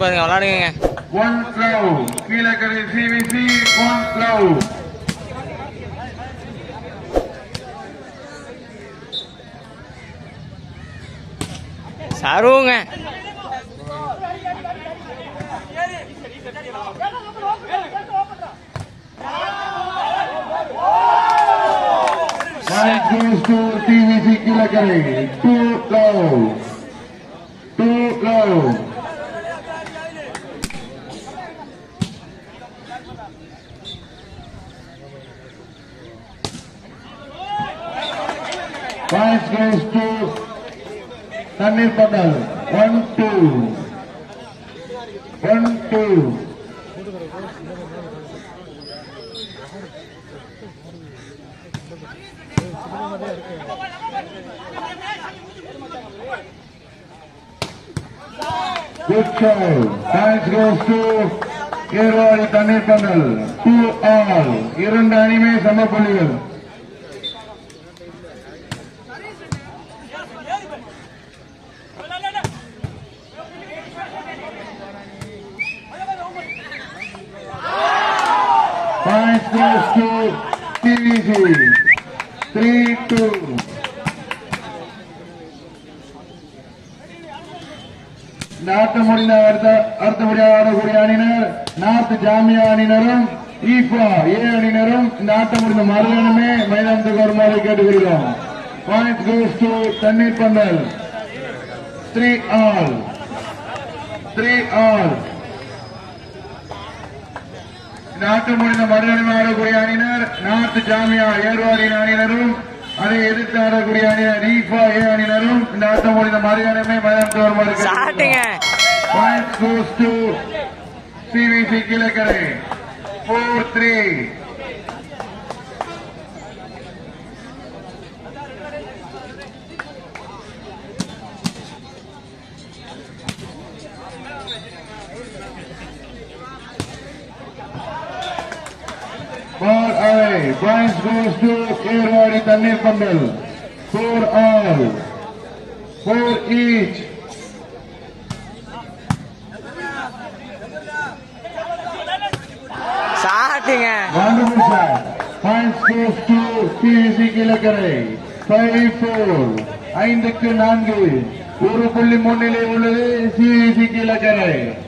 பாருங்க விளாடுங்க one love Keelakarai CVC one love சருவுங்க Point goes to TVC Keelakarai two love two love Point goes to Thanneer Pandal one two one two Good show. Points goes to Ervadi Thanneer Pandal two all இரண்டு அணிமே சம புள்ளிகள் Points goes to TVC. Three two. நாட்டு முடிந்த அடுத்த அடுத்தபடியாக ஆடக்கூடிய அணியினர் நார்த் ஜாமியா அணியினரும் ஈஃபா ஏ அணியினரும் நாட்டு முடிந்த மறுகணமே மைதானத்துக்கு வருமாறு கேட்டுக்கொள்கிறோம் point goes to Thanneer Pandal three all three all நாட்டு முடிந்த மறுகணமே ஆடக்கூடிய அணியினர் நார்த் ஜாமியா ஏர்வாடியின் அணியினரும் அதை எதிர்த்து ஆடக்கூடிய அணியினர் ஈஃபா ஏ அணியினரும் இந்த ஆட்டம் முடிந்த மறுகணமே மைதானத்துக்கு வருமாறு கேட்டுக்கொள்கிறோம். சாட்டுங்க Point goes to CVC Kilakare. 4-3. Ball away. Points goes to Erwadi Tannir Pandal. 4 all. 4 each. சாட்டுங்க Wonderful shot. Points goes to CVC Keelakarai five four ஐந்துக்கு நான்கு ஒரு புள்ளி முன்னிலை உள்ளது CVC Keelakarai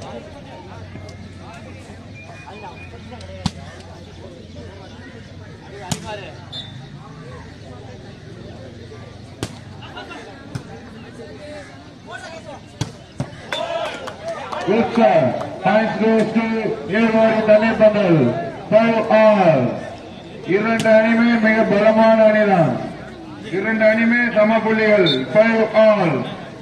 Good shot. Points goes to Ervadi Thanneer Pandal five all இரண்டு அணிமே மிக பலமான அணிதான் இரண்டு அணிமே சம புள்ளிகள் five all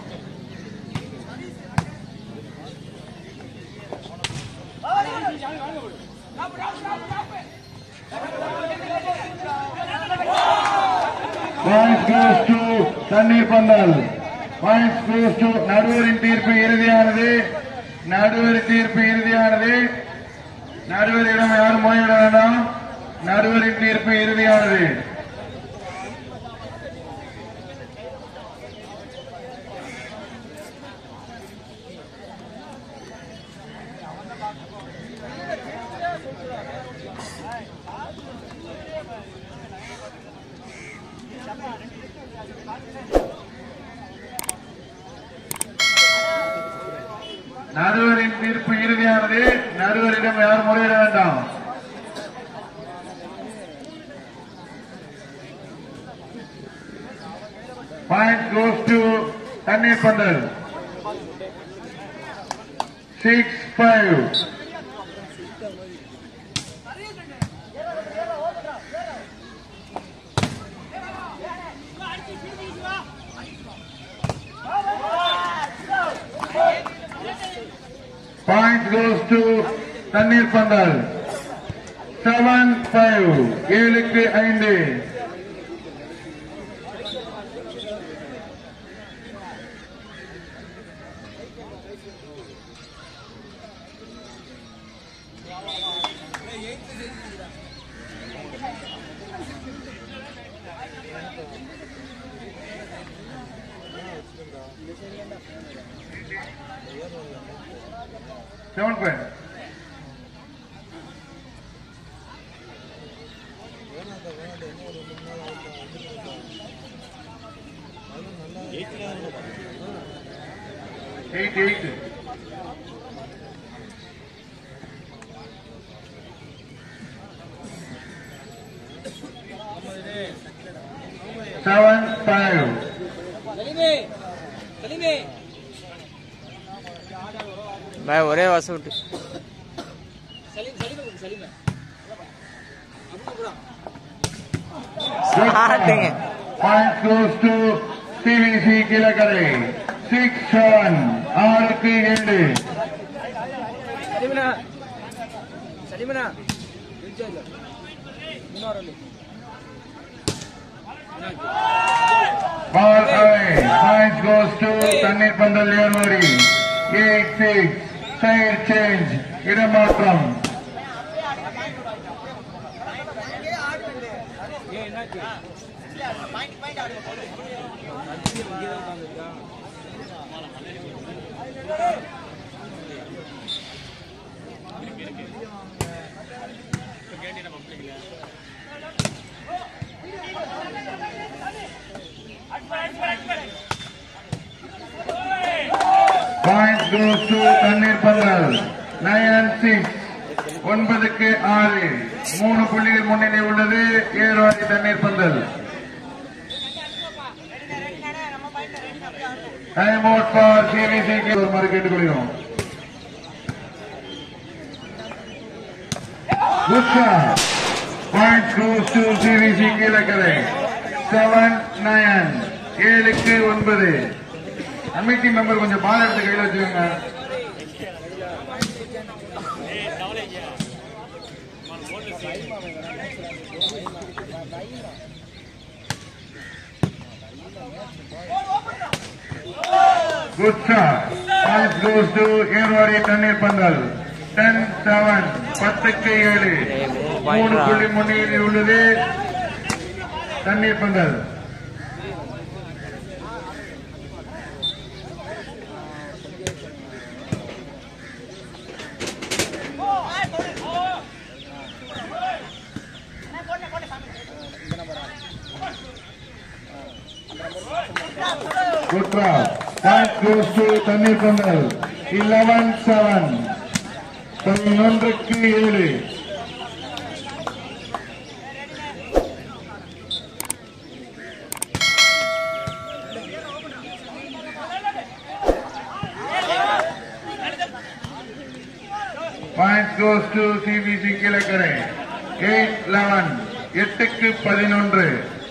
points goes to Thanneer Pandal points goes to நடுவரின் தீர்ப்பு இறுதியானது நடுவர் தீர்ப்பு இறுதியானது நடுவரிடம் யாரும் முறையிட வேண்டாம் நடுவரின் தீர்ப்பு இறுதியானது நடுவரின் தீர்ப்பு இறுதியானது நடுவரிடம் யாரும் முறையிட வேண்டாம் point goes to Thanneer Pandal six five point goes to Thanneer Pandal seven five ஏழுக்கு ஐந்து seven point eight eight seven five பாய் ஒரே வாசம் விட்டு ஸ்டார்டிங்க point goes to CVC Keelakarai six seven ஆறுக்கு ஏழு சலிமனா சலிமனா இன்னொரு Ball away. Point goes to Thanneer Pandal Ervadi eight six side change இடமாற்றம் point goes to Thanneer Pandal nine six ஒன்பதுக்கு ஆறு மூணு புள்ளிகள் முன்னிலை உள்ளது Ervadi Thanneer Pandal time out for சிபிசிக்கு ஒரு மாதிரி கேட்டுக்கொள்கிறோம் point goes to CBC Keelakarai seven nine ஏழுக்கு ஒன்பது கமிட்டி மெம்பர் கொஞ்சம் பால் எடுத்து கையில் வச்சுக்கோங்க good shot point goes to Ervadi Thanneer Pandal ten seven பத்துக்கு ஏழு மூணு புள்ளி முன்னிலையில் உள்ளது தண்ணீர் பந்தல் குட்ரா point goes to Thanneer pandal eleven seven பதினொன்றுக்கு ஏழு point goes to CBC Keelakarai eight eleven எட்டுக்கு பதினொன்று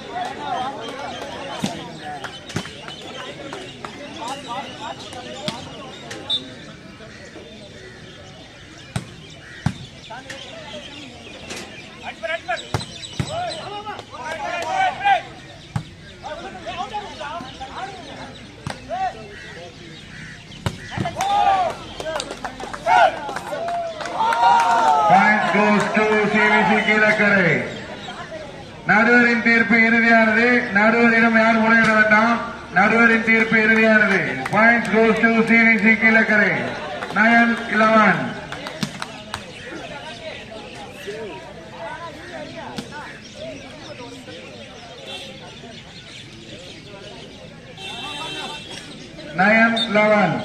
point goes to CBC Keelakarai நடுவரின் தீர்ப்பு இறுதியானது நடுவரிடம் யார் முறையிட வேண்டாம் நடுவரின் தீர்ப்பு இறுதியானது point goes to CBC Keelakarai nine eleven nine eleven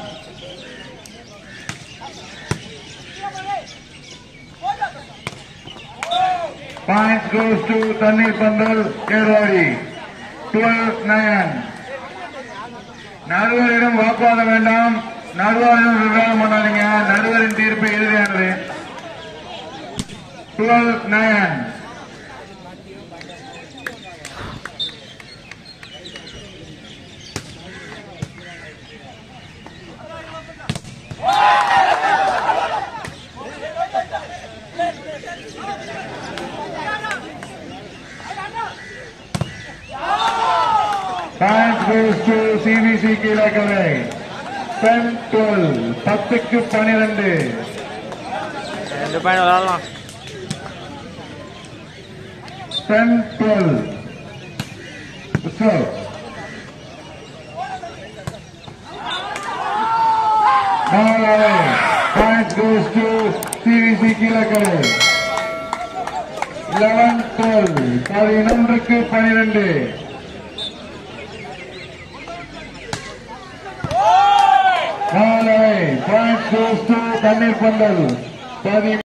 Point goes to Thanneer Pandal Ervadi twelve nine நடுவரிடம் வாக்குவாதம் வேண்டாம் நடுவரிடம் விவாதம் பண்ணாதீங்க நடுவரின் தீர்ப்பு இறுதியானது twelve nine Point goes to CBC Keelakarai ten twelve பத்துக்கு பனிரெண்டு ரெண்டு பாயிண்ட் விளாடலாம் ten twelve Ball away. Point goes to CVC Keelakarai eleven twelve பதினொன்றுக்கு பனிரெண்டு காலை பாயிண்ட் goes to தண்ணீர் பந்தல் பதி